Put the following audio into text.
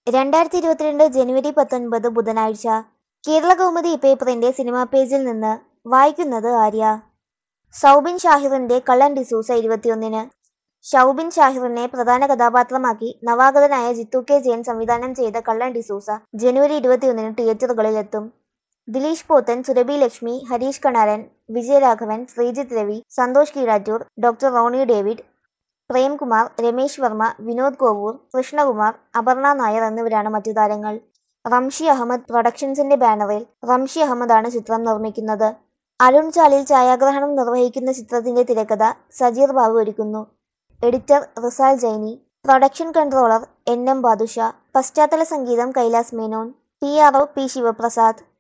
രണ്ടായിരത്തി ഇരുപത്തിരണ്ട് ജനുവരി പത്തൊൻപത് ബുധനാഴ്ച കേരള കൗമുദി പേപ്പറിന്റെ സിനിമാ പേജിൽ നിന്ന് വായിക്കുന്നത് ആര്യ സൗബിൻ ഷാഹിറിന്റെ കള്ളൻ ഡിസൂസ ഇരുപത്തിയൊന്നിന് ഷൗബിൻ ഷാഹിറിനെ പ്രധാന കഥാപാത്രമാക്കി നവാഗതനായ ജിത്തു കെ ജയൻ സംവിധാനം ചെയ്ത കള്ളൻ ഡിസൂസ ജനുവരി ഇരുപത്തിയൊന്നിന് തിയേറ്ററുകളിലെത്തും ദിലീഷ് പോത്തൻ സുരഭി ലക്ഷ്മി ഹരീഷ് കണാരൻ വിജയരാഘവൻ ശ്രീജിത്ത് രവി സന്തോഷ് കീഴാറ്റൂർ ഡോക്ടർ റോണി ഡേവിഡ് പ്രേംകുമാർ രമേശ് വർമ്മ വിനോദ് കോവൂർ കൃഷ്ണകുമാർ അപർണ നായർ എന്നിവരാണ് മറ്റു താരങ്ങൾ റംഷി അഹമ്മദ് പ്രൊഡക്ഷൻസിന്റെ ബാനറിൽ റംഷി അഹമ്മദാണ് ചിത്രം നിർമ്മിക്കുന്നത് അരുൺ ചാലിൽ ഛായാഗ്രഹണം നിർവഹിക്കുന്ന ചിത്രത്തിന്റെ തിരക്കഥ സജീർ ബാബു ഒരുക്കുന്നു editor Rizal Jainy production controller N M Badusha പശ്ചാത്തല സംഗീതം Kailas Menon P R O P Sivaprasad